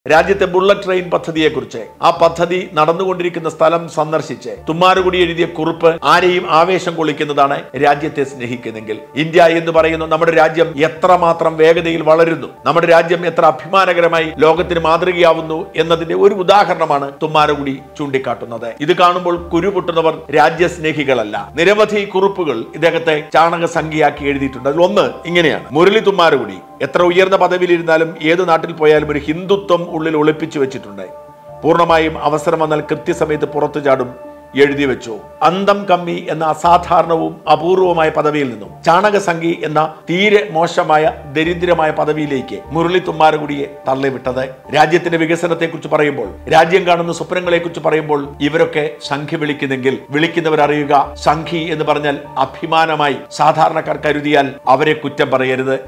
രാജ്യത്തെ bullet train പദ്ധതിയെക്കുറിച്ച് ആ പദ്ധതി നടന്നുകൊണ്ടിരിക്കുന്ന സ്ഥലം സന്ദർശിച്ച് തുമ്മാരുകുടി എഴുതിയ കുറിപ്പ് ആരെയും ആവേശം കൊള്ളിക്കുന്നതാണ് രാജ്യത്തെ സ്നേഹിക്കുന്നെങ്കിൽ ഇന്ത്യ എന്ന് പറയുന്ന നമ്മുടെ രാജ്യം എത്രമാത്രം വേഗതയിൽ വളരുന്നു നമ്മുടെ രാജ്യം എത്ര അഭിമാനകരമായി ലോകത്തിന് മാതൃകയാവുന്നു എന്നതിന്റെ ഒരു ഉദാഹരണമാണ് തുമ്മാരുകുടി ചൂണ്ടിക്കാട്ടുന്നത് ഇത് കാണുമ്പോൾ കുരുപൊട്ടുന്നവർ രാജ്യസ്നേഹികളല്ല നിരവധി കുറിപ്പുകൾ ഇദ്ദേഹത്തെ ചാണക സംഖ്യയാക്കി എഴുതിയിട്ടുണ്ട് അതിൽ ഒന്ന് ഇങ്ങനെയാണ് മുരളി തുമ്മാരുകുടി എത്ര ഉയർന്ന പദവിയിലിരുന്നാലും ഏത് നാട്ടിൽ പോയാലും ഒരു ഹിന്ദുത്വം ഉള്ളിൽ ഒളിപ്പിച്ചു വെച്ചിട്ടുണ്ട് പൂർണ്ണമായും അവസരം വന്നാൽ കൃത്യസമയത്ത് പുറത്തു ചാടും എഴുതി വെച്ചു അന്തം കമ്മി എന്ന അസാധാരണവും അപൂർവമായ പദവിയിൽ നിന്നും ചാണകസംഖി എന്ന തീരെ മോശമായ ദരിദ്രമായ പദവിയിലേക്ക് മുരളി തുമ്മാരകുടിയെ തള്ളിവിട്ടത് രാജ്യത്തിന്റെ വികസനത്തെക്കുറിച്ച് പറയുമ്പോൾ രാജ്യം കാണുന്ന സ്വപ്നങ്ങളെക്കുറിച്ച് പറയുമ്പോൾ ഇവരൊക്കെ സംഖ്യ വിളിക്കുന്നെങ്കിൽ വിളിക്കുന്നവർ അറിയുക സംഖി എന്ന് പറഞ്ഞാൽ അഭിമാനമായി സാധാരണക്കാർ കരുതിയാൽ അവരെ കുറ്റം പറയരുത്